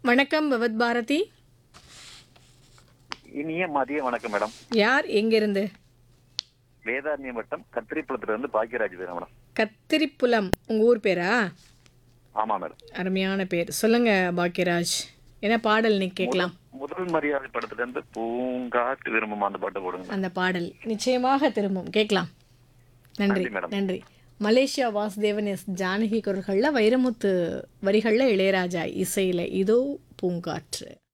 வணக்கம் பவத் பாரதி இனிய மதிய வணக்கம் மேடம் யார் எங்கிருந்து வேதாரண்யம் வட்டம் கத்திரிப்புலத்துல இருந்து பாக்கியராஜ் பேர் மேடம் கத்திரிப்புலம் உங்கள் ஊர் பேரா ஆமா மேடம் அருமையான பேர் சொல்லுங்க பாக்கியராஜ் என்ன பாடல் நீ கேட்கலாம் முதல் மரியாதை படத்துல இருந்து பூங்காட்டு விரும்பும் அந்த பாட்டு போடுங்க அந்த பாடல் நிச்சயமாக திரும்பும் கேட்கலாம் நன்றி நன்றி, மேடம். நன்றி மலேசியா வாசுதேவன் எஸ் ஜானகி குரல்களில் வைரமுத்து வரிகளில் இளையராஜா இசையில் இதோ பூங்காற்று